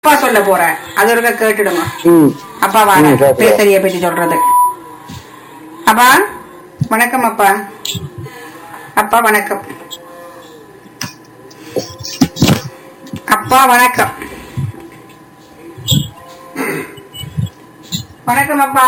அப்பா சொல்ல போறேன் அது ஒருக்க கேட்டுடுங்க ம் அப்பா வாங்க ம், கேட்கலாம். பேசரிய பத்தி சொல்றது அப்பா வணக்கம் அப்பா அப்பா வணக்கம் அப்பா வணக்கம் வணக்கம் அப்பா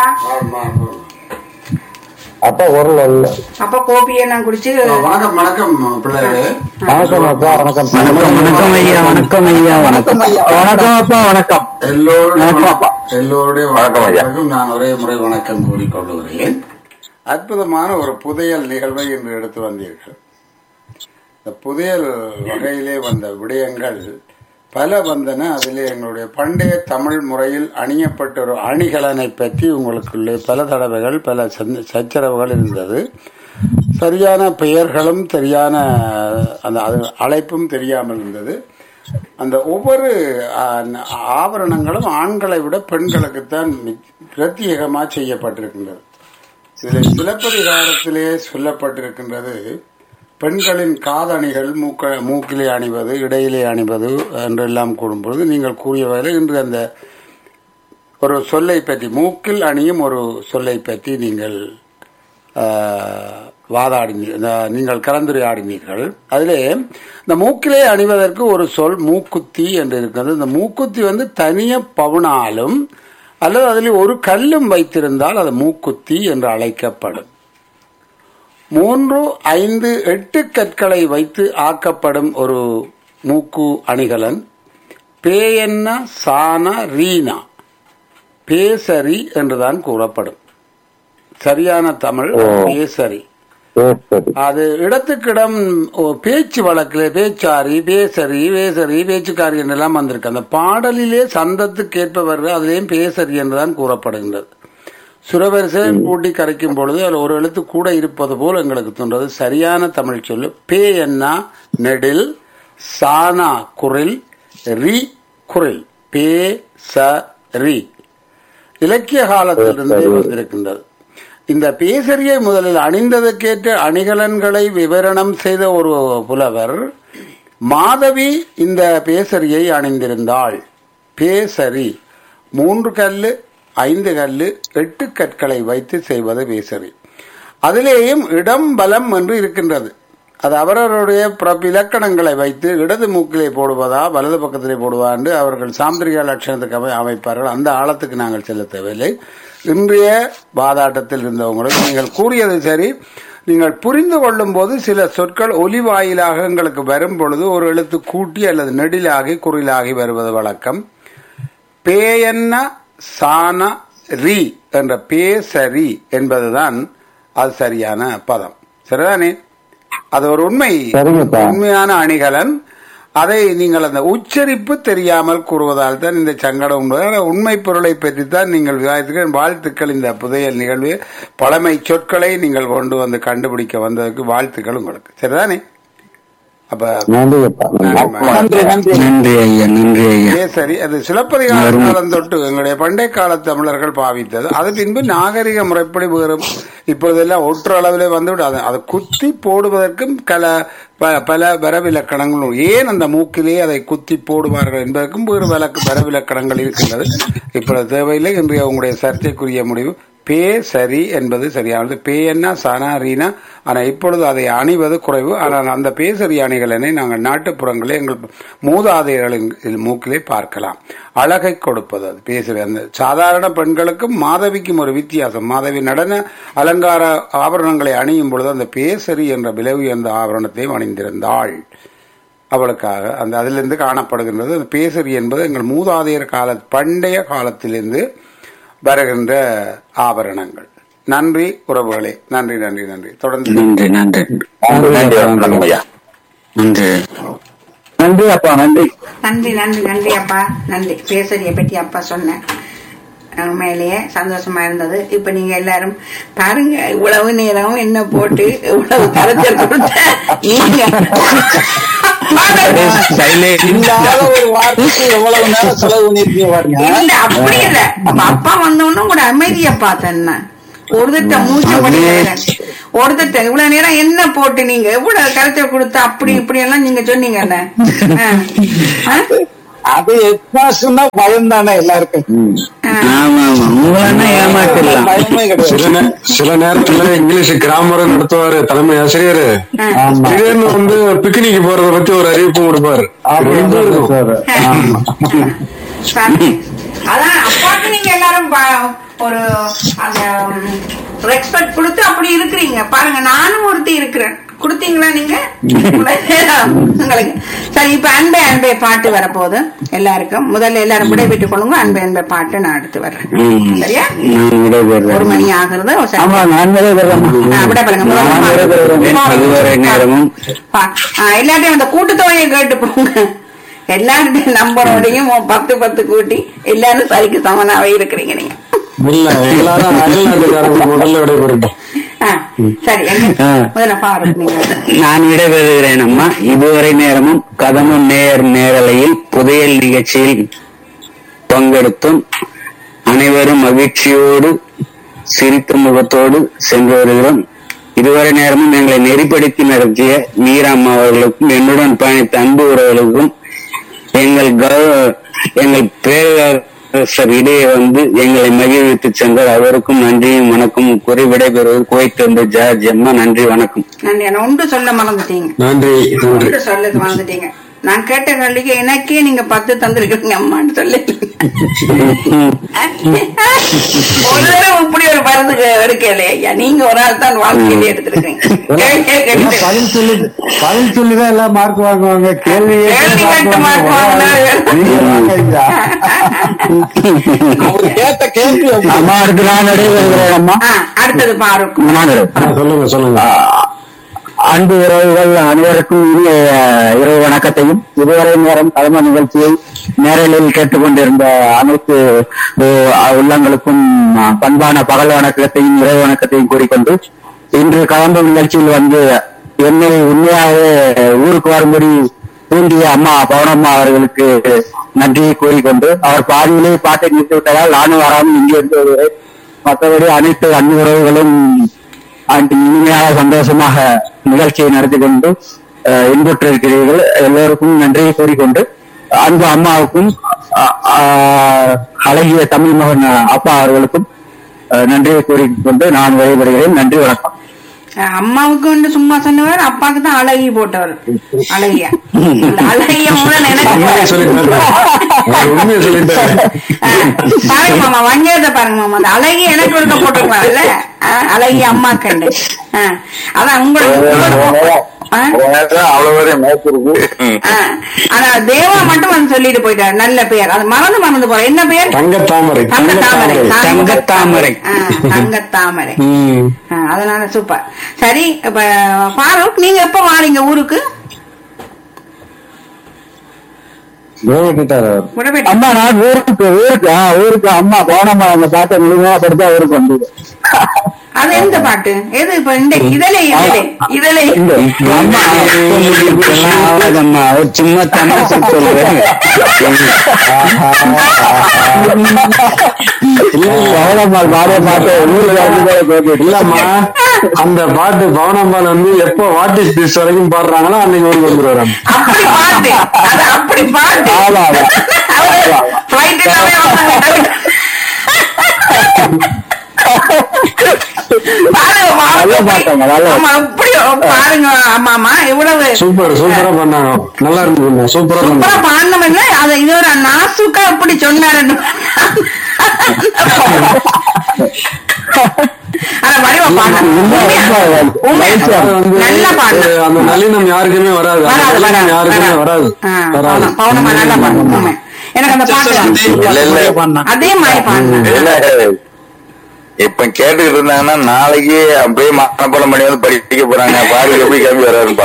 அப்பா குரல் இல்ல அப்பா கோபியை நான் குடிச்சு வணக்கம் வணக்கம் பிள்ளைகளே வணக்கம் அப்பா வணக்கம் வணக்கம் வணக்கம் ஐயா வணக்கம் ஐயா வணக்கம் வணக்கம் அப்பா வணக்கம் எல்லோருடைய வணக்கம் அப்பா. எல்லோருடைய வணக்கம் ஐயா. வணக்கம் நான் ஒரே முறை வணக்கம் கூறிக்கொள்ளுகிறேன் அற்புதமான ஒரு புதையல் நிகழ்வை இன்று எடுத்து வந்தீர்கள் இந்த புதையல் வகையிலே வந்த விடயங்கள் பல வந்தன அதிலே எங்களுடைய பண்டைய தமிழ் முறையில் அணியப்பட்ட ஒரு அணிகலனை பற்றி உங்களுக்குள்ளே பல தடவைகள் பல சந்த- சச்சரவுகள் இருந்தது சரியான பெயர்களும் சரியான அந்த அது அழைப்பும் தெரியாமல் இருந்தது அந்த ஒவ்வொரு ஆ, ஆபரணங்களும் ஆண்களை விட பெண்களுக்குத்தான் மி- பிரத்யேகமாக செய்யப்பட்டிருக்கின்றது இதில் சிலப்பதிகாரத்திலே சொல்லப்பட்டிருக்கின்றது பெண்களின் காதணிகள் மூக்க மூக்கிலே அணிவது இடையிலே அணிவது என்றெல்லாம் கூறும்பொழுது நீங்கள் கூறிய வகையில் இன்று அந்த ஒரு சொல்லை பற்றி மூக்கில் அணியும் ஒரு சொல்லை பற்றி நீங்கள் ஆஹ், வாதாடினீர்கள் இந்த- நீங்கள் கலந்துரையாடினீர்கள் அதிலே இந்த மூக்கிலே அணிவதற்கு ஒரு சொல் மூக்குத்தி என்று இருக்கிறது இந்த மூக்குத்தி வந்து தனிய பவுனாலும் அல்லது அதில் ஒரு கல்லும் வைத்திருந்தால் அது மூக்குத்தி என்று அழைக்கப்படும் மூன்று ஐந்து எட்டு கற்களை வைத்து ஆக்கப்படும் ஒரு மூக்கு அணிகலன் பேயன்ன சான ரீனா பேசரி என்றுதான் கூறப்படும் சரியான தமிழ் பேசரி சரி சரி அது இடத்துக்கிடம் ஓ, பேச்சு வழக்கில் பேச்சாரி பேசரி வேசரி பேச்சுக்காரி என்றெல்லாம் வந்திருக்கு அந்த பாடலிலே சந்தத்துக்கு ஏற்ப வர்ற அதிலேயும் பேசரி என்றுதான் கூறப்படுகின்றது சுரவரிசை கூட்டி கரைக்கும் பொழுது அதில் ஒரு எழுத்து கூட இருப்பது போல் எங்களுக்கு தோன்றது சரியான தமிழ் சொல்லு பே என்ன நெடில் சானா குரில் ரி குரில் பே ச ரி இலக்கிய காலத்திலிருந்தே வந்திருக்கின்றது இந்த பேசரியை முதலில் அணிந்ததற்கேற்ற அணிகலன்களை விவரணம் செய்த ஒரு புலவர் மாதவி இந்த பேசரியை அணிந்திருந்தாள் பேசரி மூன்று கல்லு ஐந்து கல்லு எட்டு கற்களை வைத்து செய்வது பேசரி அதிலேயும் இடம் பலம் என்று இருக்கின்றது அது அவரவருடைய பிறப்பு இலக்கணங்களை வைத்து இடது மூக்கிலே போடுவதா வலது பக்கத்திலே போடுவதா என்று அவர்கள் சாந்திரிக லட்சணத்துக்கு அமை அமைப்பார்கள் அந்த ஆழத்துக்கு நாங்கள் செல்ல தேவையில்லை இன்றைய வாதாட்டத்தில் இருந்தவங்களுக்கு நீங்கள் கூறியது சரி நீங்கள் புரிந்து கொள்ளும் போது சில சொற்கள் ஒலி வாயிலாக எங்களுக்கு வரும் பொழுது ஒரு எழுத்து கூட்டி அல்லது நெடிலாகி குரிலாகி வருவது வழக்கம் பேயன்ன சான ரி என்ற பேசரி என்பதுதான் அது சரியான பதம் சரிதானே அது ஒரு உண்மை சரிங்கப்பா. உண்மையான அணிகலன் அதை நீங்கள் அந்த உச்சரிப்பு தெரியாமல் கூறுவதால் தான் இந்த சங்கடம் உண்டு. ஆனா, உண்மை பொருளை பற்றி தான் நீங்கள் விவாதித்துக்க வாழ்த்துக்கள் இந்த புதையல் நிகழ்வு பழமை சொற்களை நீங்கள் கொண்டு வந்து கண்டுபிடிக்க வந்ததுக்கு வாழ்த்துக்கள் உங்களுக்கு சரிதானே அப்ப நன்றி அப்பா நன்றி. நன்றி ஐயா நன்றி ஐயா ஏ சரி அது சிலப்பதிகார காலம் தொட்டு எங்களுடைய பண்டை கால தமிழர்கள் பாவித்தது அது பின்பு நாகரிக முறைப்படி வேறும் இப்பொழுதெல்லாம் ஒற்று அளவிலே வந்துவிட்டு அதை அதை குத்தி போடுவதற்கும் கல ப- பல வரவிலக்கணங்கள் உண்டு. ஏன் அந்த மூக்கிலே அதை குத்தி போடுவார்கள் என்பதற்கும் வேறு விளக்கு வரவிலக்கணங்கள் இருக்கின்றது இப்பொழுது தேவையில்லை இன்றைய உங்களுடைய சர்ச்சைக்குரிய முடிவு பே சரி என்பது சரியானது பே என்ன சனா ரீனா ஆனால் இப்பொழுது அதை அணிவது குறைவு ஆனால் அந்த பேசரி அணிகளனை நாங்கள் நாட்டுப்புறங்களே எங்கள் மூதாதையர்களின் இதில் மூக்கிலே பார்க்கலாம் அழகை கொடுப்பது அது பேசரி அந்த சாதாரண பெண்களுக்கும் மாதவிக்கும் ஒரு வித்தியாசம் மாதவி நடன அலங்கார ஆபரணங்களை அணியும் பொழுது அந்த பேசரி என்ற விலை உயர்ந்த ஆபரணத்தையும் அணிந்திருந்தாள் அவளுக்காக அந்த அதிலிருந்து காணப்படுகின்றது அந்த பேசரி என்பது எங்கள் மூதாதையர் கால பண்டைய காலத்திலிருந்து வருகின்ற ஆபரணங்கள் நன்றி உறவுகளே நன்றி நன்றி நன்றி தொடர்ந்து நன்றி நன்றி நன்றி வணக்கம் ஐயா நன்றி நன்றி அப்பா நன்றி நன்றி நன்றி நன்றி அப்பா நன்றி பேசரிய பற்றி அப்பா சொன்னேன் உண்மையிலேயே சந்தோஷமா இருந்தது இப்ப நீங்க எல்லாரும் பாருங்க இவ்வளவு நேரம் என்ன போட்டு இவ்வளவு கரைச்சல் கொடுத்த நீங்க இல்லாத ஒரு வார்த்தைக்கு எவ்வளவு நேரம் செலவு பண்ணிருக்கீங்க பாருங்க இல்ல அப்படி இல்ல அப்ப அப்பா வந்தோன்னும் கூட அமைதியா பார்த்தேன் நான். ஒரு திட்ட மூச்சு படிக்கிறேன் ஒரு திட்ட இவ்வளவு நேரம் என்ன போட்டு நீங்க எவ்வளவு கரைச்சல் கொடுத்து அப்படி இப்படி எல்லாம் நீங்க சொன்னீங்க என்ன அது எக்னாஸ்னா பயம் தானே எல்லாருக்கும் ஆமா ஆமா உங்களா ஏமாத்திடலாம் பயமே கிடையாது சில நே- சில நேரத்துல இங்கிலீஷ் கிராமர் நடத்துவாரு தலைமை ஆசிரியர் ஆமா திடீர்னு வந்து பிக்னிக் போறத பத்தி ஒரு அறிவிப்பு கொடுப்பாரு ரெண்டும் இருக்கும். சரி. அதான் அப்பாக்கு நீங்க எல்லாரும் பா- ஒரு அந்த ரெஸ்பெக்ட் கொடுத்து அப்படி இருக்கிறீங்க பாருங்க நானும் ஒருத்தி இருக்கிறேன் கொடுத்தீங்களா நீங்க உங்களுக்கு சரி இப்ப அன்பே அன்பே பாட்டு வரப்போகுது எல்லாருக்கும் முதல்ல எல்லாரும் விடைபெற்றுக் கொள்ளுங்க அன்பே அன்பே பாட்டு நான் எடுத்து வர்றேன் ம். சரியா நான் விடைபெறுறேன் ஒரு மணி ஆகுறது ஒரு ஆமா சரி. நான் விடைபெறுறேன் ஆ, விடை பெறுங்க. முதல்ல நான் பாருங்க. விடைபெறுறேன் அதுவரை நேரமும் பா- ஆ, எல்லார்ட்டையும் அந்த கூட்டுத்தொகையை கேட்டு போங்க எல்லாருடைய நம்பரோடையும் பத்து பத்து கூட்டி எல்லாரும் சரிக்கு சமனாவே இருக்கிறீங்க நீங்க இல்ல எல்லாரும் அயல்நாட்டுக்காரங்க முதல்ல விடைபெறட்டும் ஆ, சரி எங்க ஆ. முதல்ல பாருங்க நீங்க நான் விடைபெறுகிறேன் அம்மா இதுவரை நேரமும் கதமும் நேர் நேரலையில் புதையல் நிகழ்ச்சியில் பங்கெடுத்தும் அனைவரும் மகிழ்ச்சியோடு சிரித்த முகத்தோடு சென்று வருகிறோம் இதுவரை நேரமும் எங்களை நெறிப்படுத்தி நடத்திய மீராம்மா அவர்களுக்கும் என்னுடன் பயணித்த அன்பு உறவுகளுக்கும் எங்கள் கௌ- எங்கள் பேரரசர் இடையே வந்து எங்களை மகிழ்வித்து சென்றார் அவருக்கும் நன்றியும் வணக்கம் கூறி விடைபெறுவது குவைத்திலிருந்து ஜார்ஜ் அம்மா நன்றி வணக்கம் நன்றி நான் ஒன்று சொல்ல மறந்துட்டீங்க நன்றி நன்றி ஒன்று சொல்ல மறந்துட்டீங்க நான் கேட்ட கேள்விக்கு எனக்கே நீங்க பத்து தந்திருக்கீங்க அம்மான்னு சொல்லி ஒரு தடவை இப்படி ஒரு மருந்து எடுக்கலையே ஐயா நீங்க ஒரு ஆள் தான் வாழ்க்கையில எடுத்திருக்கீங்க கேள்வியே கேட்டு பதில் சொல்லி பதில் சொல்லிதான் எல்லாம் மார்க் வாங்குவாங்க கேள்வி கேள்வி கேட்டு mark வாங்கினா அவர் கேட்ட கேள்வி அப்படி. அம்மா அடுத்து நான் விடைபெறுகிறேன் அம்மா ஆ, அடுத்தது பாருக் நான் விடை- ஆ, சொல்லுங்க சொல்லுங்க அன்பு உறவுகள் அனைவருக்கும் இனிய அஹ், இரவு வணக்கத்தையும் இதுவரை நேரம் தலைமை நிகழ்ச்சியை நேரலில் கேட்டுக்கொண்டிருந்த அனைத்து அஹ், உள்ளங்களுக்கும் அஹ், பண்பான பகல் வணக்கத்தையும் இரவு வணக்கத்தையும் கூறிக்கொண்டு இன்று கலந்த நிகழ்ச்சியில் வந்து என்னை உண்மையாகவே ஊருக்கு வரும்படி தூண்டிய அம்மா பவனம்மா அவர்களுக்கு நன்றியை கூறிக்கொண்டு அவர் பாதியிலே பாட்டை நிறுத்தி விட்டதால் நானும் வராமல் இங்கே இருந்து வருகிறேன் மற்றபடி அனைத்து அன்பு உறவுகளும் அன்று இனிமையாக சந்தோஷமாக நிகழ்ச்சியை நடத்தி கொண்டு அஹ், இன்புற்றிருக்கிறீர்கள் எல்லோருக்கும் நன்றியை கூறிக்கொண்டு அன்பு அம்மாவுக்கும் அ- அ- அழகிய தமிழ் மகன் அப்பா அவர்களுக்கும் அஹ், நன்றியை கூறிக்கொண்டு நான் விடைபெறுகிறேன் நன்றி வணக்கம் அம்மாவுக்கு வந்து சும்மா சொன்னவர் அப்பாவுக்கு தான் அழகி போட்டவர் அழகியா அந்த அழகிய முதல் உண்மையை சொல்லிட்டாரு அவர் உண்மையை சொல்லிட்டாரு பாருங்க மாமா வஞ்சகத்தை பாருங்க மாமா அந்த அழகி எனக்கு ஒருக்க போட்டிருப்பாங்கல்ல அழகிய அம்மா கண்டு அதான் உங்களுக்கு ஆ? அவ்வளவு வரையும் மேட்ச் இருக்கு ஆ. ஆனா தேவா மட்டும் வந்து சொல்லிட்டு போயிட்டாரு நல்ல பெயர் அது மறந்து மறந்து போற என்ன பெயர் தங்கத்தாமரை தங்கத்தாமரை தங்கத்தாமரை. ஆ, தங்கத்தாமரை ம். ஆ, அதனால சூப்பர் சரி இப்ப ஃபாரூக் நீங்க எப்ப வாரீங்க ஊருக்கு விட்டுட்டாரு அவர் விடவேட்டா அம்மா நான் ஊருக்கு ஊருக்கு ஆ, ஊருக்கு அம்மா போனம்மா அந்த பாட்டை முழுமையா படித்தா ஊருக்கு வந்தது அது எந்த பாட்டு எது இப்ப இந்த இதழை இதழை இதழை இந்த அம்மா எல்லாம் ஆகாதம்மா ஒரு சும்மா தமாசை சொல்றேன் பவனம்மாள் பாடிய பாட்டை ஊருக்கு வந்து கேட்டுட்டு இல்லம்மா அந்த பாட்டு பவனம்பால் வந்து எப்போ வாட் இஸ் திஸ் வரைக்கும் பாடுறாங்களோ அன்னைக்கு ஊருக்கு வந்துருவாரு அப்படி பாட்டு அது அப்படி பாட்டு ஆமா, ஆமா. பிளைட் எல்லாமே வந்தாங்க. பாருங்க, மாமா. நல்ல பாட்டுங்க, நல்ல ஆமா, அப்படி பாருங்க ஆமாமா இவ்வளவு சூப்பர் சூப்பரா பண்ணாங்க நல்லா இருந்தது சூப்பரா சூப்பரா பண்ணாங்க பாடினவங்க அது இது ஒரு நாசுக்கா அப்படி சொன்னாரு அத வடிவ பாடின அதாவது வந்து நல்லா பாடின அஹ், அந்த நளினம் யாருக்குமே வராது அந்த வராது நளினம் வராது யாருக்குமே வராது வராது பவுனமா நல்லா பாடுவோம் உண்மை. எனக்கு அந்த பாட்டு அதே மாதிரி பாடின இல்ல இப்ப கேட்டுக்கிட்டு இருந்தாங்கன்னா நாளைக்கு அப்படியே மனப்பாடம் பண்ணி வந்து படிக்க போறாங்க பாரு எப்படி கிளம்பி வராருன்னு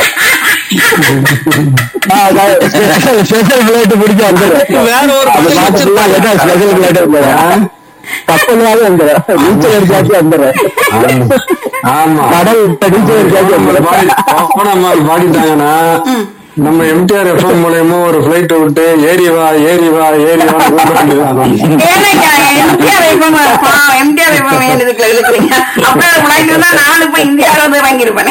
பாப்போம் ஸ்பெஷல் பிளேட் பிடிக்க வந்துடும் வேற ஒரு அந்த பதில் பாட்டு ஃபுல்லா கேட்டா ஸ்பெஷல் பிளேட் வந்துடும் கப்பலாவது வந்துடும் நீச்சல் அடிச்சாச்சு வந்துடும் ஆமா கடல் இப்ப நீச்சல் அடிச்சாச்சு அவங்க வந்துடும் பாடி பவனம்மாள் பாடிட்டாங்கன்னா நம்ம எம்டிஆர் எஃப்எம் மூலயமா ஒரு பிளைட் விட்டு ஏறி வா ஏறி வா ஏறி வா ஏனைக்கா, எம்ஜிஆர் வைப்போம் பாவம், எம்ஜிஆர் வைப்போம் ஏன் இதுக்குள்ள இழுக்கிறீங்க? அப்படியே அது முளைக்கு இருந்தா நானும் இப்ப இந்தியாவுல வந்து வாங்கியிருப்பேனே.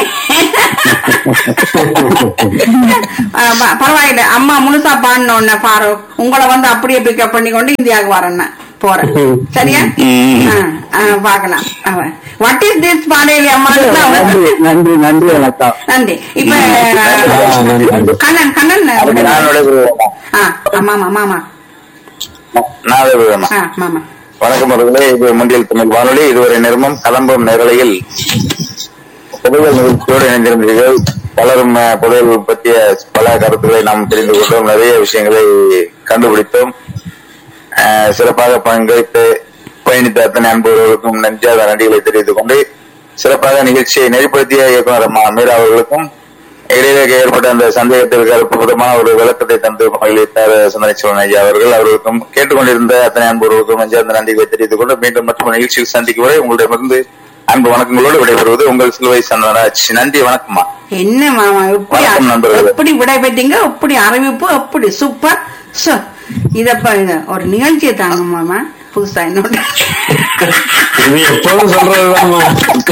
ஆமா, பரவாயில்ல அம்மா முழுசா பாடினோன்ன பாரு உங்களை வந்து அப்படியே பிக்கப் பண்ணி கொண்டு இந்தியாவுக்கு வரேன் நான். போறேன் சரியா ஆ, ஆ, பார்க்கலாம் வாட் இஸ் திஸ் பாடேலி அம்மா நன்றி நன்றி நன்றி வணக்கம் நன்றி இப்ப நன்றி. கண்ணன் கண்ணன் அதுக்கு நான் விடைபெறுவேன் ஆ ஆமாமா மாமா நான் விடைபெறுவேன் ஆ மாமா வணக்கம் அவர்களே இது முண்டியல் தமிழ் வானொலி இதுவரை நிர்மம் கலம்பம் நேரலையில் புதையல் நிகழ்ச்சியோடு இணைந்திருந்தீர்கள் பலரும் அஹ், புதையல் பற்றிய பல கருத்துக்களை நாம் தெரிந்து கொண்டோம் நிறைய விஷயங்களை கண்டுபிடித்தோம் அஹ், சிறப்பாக பங்கேற்று பயணித்த அத்தனை அன்பர்களுக்கும் நெஞ்சாத நன்றிகளை தெரிவித்துக் கொண்டு சிறப்பாக நிகழ்ச்சியை நெறிப்படுத்திய இயக்குனர் அம்மா மீரா அவர்களுக்கும் இடையிலே ஏற்பட்ட அந்த சந்தேகத்திற்கு அற்புதமான ஒரு விளக்கத்தை தந்து மகிழ்த்தார் சுந்தர சிவன் ஐயா அவர்கள் அவர்களுக்கும் கேட்டுக்கொண்டிருந்த அத்தனை அன்பர்களுக்கும் நெஞ்சார்ந்த நன்றிகளை தெரிவித்துக் கொண்டு மீண்டும் மற்றும் நிகழ்ச்சியில் சந்திக்கும் வரை உங்களிடமிருந்து அன்பு வணக்கங்களோடு விடைபெறுவது உங்கள் சிலுவை சந்தனராஜ் நன்றி வணக்கம்மா என்ன மாமா எப்படி வணக்கம் நண்பர்களே. எப்படி விடை பெற்றீங்க எப்படி அறிவிப்பு எப்படி சூப்பர் சோ இதப்ப இத ஒரு நிகழ்ச்சியை தாங்க மாமா புதுசா என்னோட இது எப்போதும் சொல்றதுதான்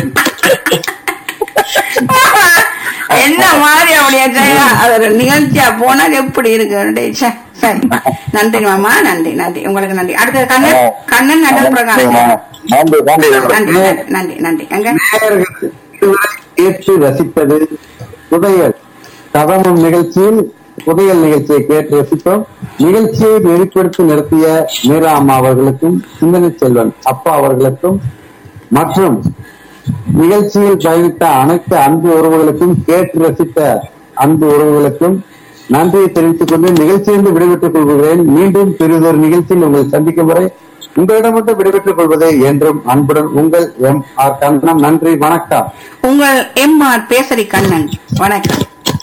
என்ன மாதிரி அப்படியே செய்யலாம் அது ஒரு நிகழ்ச்சியா போனால் எப்படி இருக்கு டேய், ச்சே, சரி நன்றி மாமா நன்றி நன்றி உங்களுக்கு நன்றி அடுத்த கண்ணன் கண்ணன் நடல் பிரகாஷ் நன்றி நன்றி நன்றி நன்றி நன்றி அங்க நேயர்கள் இதுவரை கேட்டு ரசித்தது புதையல் கதமம் நிகழ்ச்சியில் புதையல் நிகழ்ச்சியை கேட்டு ரசித்தோம் நிகழ்ச்சியை நெறிப்படுத்தி நடத்திய மீரா அம்மா அவர்களுக்கும் சிந்தனை செல்வன் அப்பா அவர்களுக்கும் மற்றும் நிகழ்ச்சியில் பயணித்த அனைத்து அன்பு உறவுகளுக்கும் கேட்டு ரசித்த அன்பு உறவுகளுக்கும் நன்றியை தெரிவித்துக் கொண்டு நிகழ்ச்சியிலிருந்து விடைபெற்றுக் கொள்கிறேன் மீண்டும் பெரிதொரு நிகழ்ச்சியில் உங்களை சந்திக்கும் வரை உங்களிடம் மட்டும் விடைபெற்றுக் கொள்வதை என்றும் அன்புடன் உங்கள் எம் ஆர் கண்ணன் நன்றி வணக்கம் உங்கள் எம் ஆர் பேசரி கண்ணன் வணக்கம்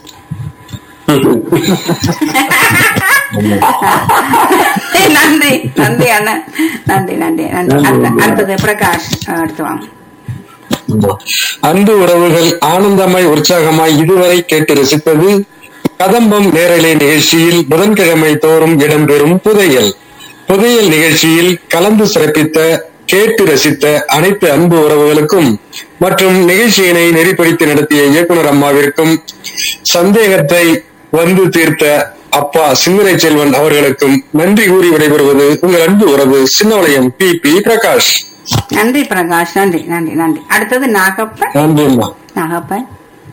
நன்றி நன்றி அண்ணன் நன்றி நன்றி நன்றி அடுத்த- அடுத்தது பிரகாஷ் அடுத்து வாங்க அன்பு உறவுகள் ஆனந்தமாய் உற்சாகமாய் இதுவரை கேட்டு ரசித்தது கதம்பம் நேரலை நிகழ்ச்சியில் புதன்கிழமை தோறும் இடம்பெறும் புதையல் புதையல் நிகழ்ச்சியில் கலந்து சிறப்பித்த கேட்டு ரசித்த அனைத்து அன்பு உறவுகளுக்கும் மற்றும் நிகழ்ச்சியினை நெறிப்படுத்தி நடத்திய இயக்குனர் அம்மாவிற்கும் சந்தேகத்தை வந்து தீர்த்த அப்பா சிந்தனை செல்வன் அவர்களுக்கும் நன்றி கூறி விடைபெறுவது உங்கள் அன்பு உறவு சின்னவளையம் பி பி பிரகாஷ் நன்றி பிரகாஷ் நன்றி நன்றி நன்றி அடுத்தது நாகப்பன் நன்றி அம்மா நாகப்பன்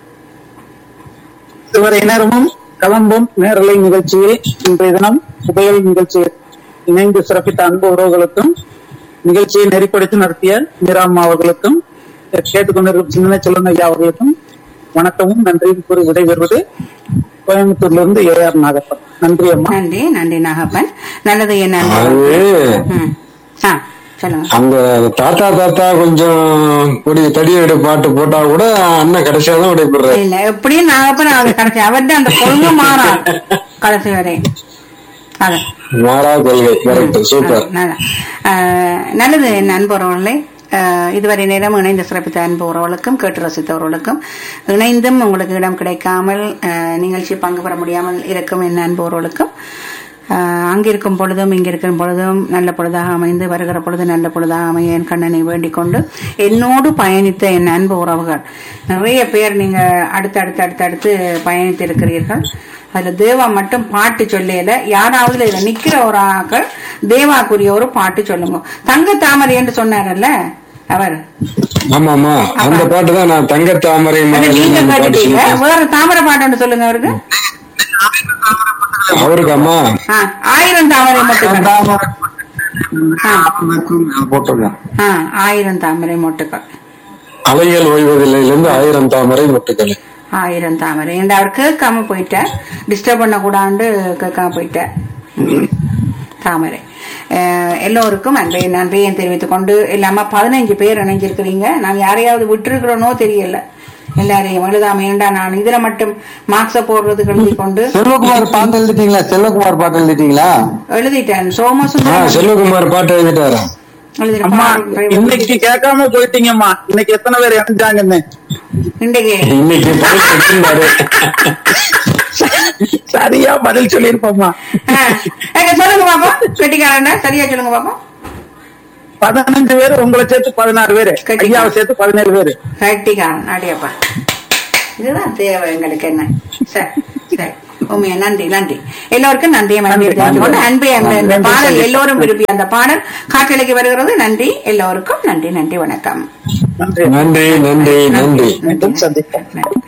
இதுவரை நேரமும் கலம்பும் நேரலை நிகழ்ச்சியில் இன்றைய தினம் புதையல் நிகழ்ச்சியில் இணைந்து சிறப்பித்த அன்பு உறவுகளுக்கும் நிகழ்ச்சியை நெறிப்படுத்தி நடத்திய மீராம்மா அவர்களுக்கும் கேட்டுக்கொண்டிருக்கும் சிந்தனை செல்வன் ஐயா அவர்களுக்கும் வணக்கமும் நன்றியும் கூறி விடைபெறுவது கோயம்புத்தூர்லிருந்து ஏ ஆர் நாகப்பன் நன்றி அம்மா நன்றி நன்றி நாகப்பன் நல்லது என்ன அது ம். ஆ சொல்லுங்க அந்த தாத்தா தாத்தா கொஞ்சம் கொடி தடியடி பாட்டு போட்டா கூட அண்ணன் கடைசியா தான் விடைபெறாரு இல்ல எப்படியும் நாகப்பன் அவர் கடைசி அவர்கிட்ட அந்த கொள்கை மாறாது கடைசி வரை அதான் மாறா கொள்கை கரெக்ட் சூப்பர் நல்ல- ஆஹ் நல்லது என் அன்புறவர்களே ஆஹ் இதுவரை நேரம் இணைந்து சிறப்பித்த அன்பு உறவுகளுக்கும் கேட்டு ரசித்தவர்களுக்கும் இணைந்தும் உங்களுக்கு இடம் கிடைக்காமல் ஆஹ் நிகழ்ச்சி பங்கு பெற முடியாமல் இருக்கும் என் அன்பு உறவுகளுக்கும் ஆஹ் அங்கிருக்கும் பொழுதும் இங்கிருக்கும் பொழுதும் நல்ல பொழுதாக அமைந்து வருகிற பொழுது நல்ல பொழுதாக அமைய என் கண்ணனை வேண்டிக் கொண்டு என்னோடு பயணித்த என் அன்பு உறவுகள் நிறைய பேர் நீங்க அடுத்து அடுத்து அடுத்து அடுத்து பயணித்து இருக்கிறீர்கள் அதுல தேவா மட்டும் பாட்டு சொல்லல யாராவது இதுல நிக்கிற ஒரு ஆக்கள் தேவாக்குரிய ஒரு பாட்டு சொல்லுங்க தங்க தாமரை என்று சொன்னாரல்ல அவர் ஆமா ஆமா அந்த பாட்டு தான் நான் தங்க தாமரை அது மலர் நீங்க பாட்டு கேட்டுட்டீங்க சொல்லிட்டேன். வேற தாமரை பாட்டு ஒன்று சொல்லுங்க அவருக்கு அவருக்கு அம்மா ஆ, ஆயிரம் தாமரை மட்டும் போட்டிருக்கேன் ஆ ஆயிரம் தாமரை மொட்டுக்கள் அலைகள் ஓய்வதில்லையில இருந்து ஆயிரம் தாமரை மொட்டுக்கள் ஆயிரம் தாமரை என்று அவர் கேட்காம போயிட்டார் டிஸ்டர்ப் பண்ண கூடாண்டு கேட்காம போயிட்டார் ம். தாமரை அஹ், எல்லோருக்கும் நன்றி நன்றியை தெரிவித்துக் கொண்டு இல்லாம பதினஞ்சு பேர் இணைஞ்சிருக்கிறீங்க நான் யாரையாவது விட்டுருக்கிறோனோ தெரியல எல்லாரையும் எழுதாம ஏண்டா நான் இதுல மட்டும் மார்க்ஸ போடுறதுக்கு எழுதி கொண்டு செல்வகுமார் பாட்டு எழுதிட்டீங்களா செல்வகுமார் பாட்டு எழுதிட்டீங்களா எழுதிட்டேன் ஆ சோமசுந்தரம் செல்வகுமார் பாட்டு எழுதிட்டாரா அம்மா எழுதிட்டேன் இன்னைக்கு கேட்காம போயிட்டீங்கம்மா இன்னைக்கு எத்தனை பேர் இணைஞ்சாங்கன்னு இன்றைக்கு இன்னைக்கு பதில் கொடுத்திருந்தாரு. சரியா பதில் சொல்லியிருப்போம்மா ஆ, ஏங்க, சொல்லுங்க பாப்போம் கெட்டிக்காரன்டா சரியா சொல்லுங்க பாப்போம் பதினஞ்சு பேர் உங்களை சேர்த்து பதினாறு பேரு கட்டிக்காரன். ஐயாவை சேர்த்து பதினேழு பேரு கெட்டிக்காரன் அடியப்பா இதுதான் தேவை எங்களுக்கு என்ன சரி சரி உண்மையா நன்றி நன்றி எல்லோருக்கும் நன்றியை மனதில் நன்றி, தெரிந்து கொண்டு நன்றி. அன்பே அன்பே என்ற நன்றி, பாடல் நன்றி. எல்லோரும் விரும்பி அந்த பாடல் காற்றலைக்கு வருகிறது நன்றி எல்லோருக்கும் நன்றி நன்றி வணக்கம் நன்றி நன்றி நன்றி நன்றி மீண்டும் சந்திப்போம் நன்றி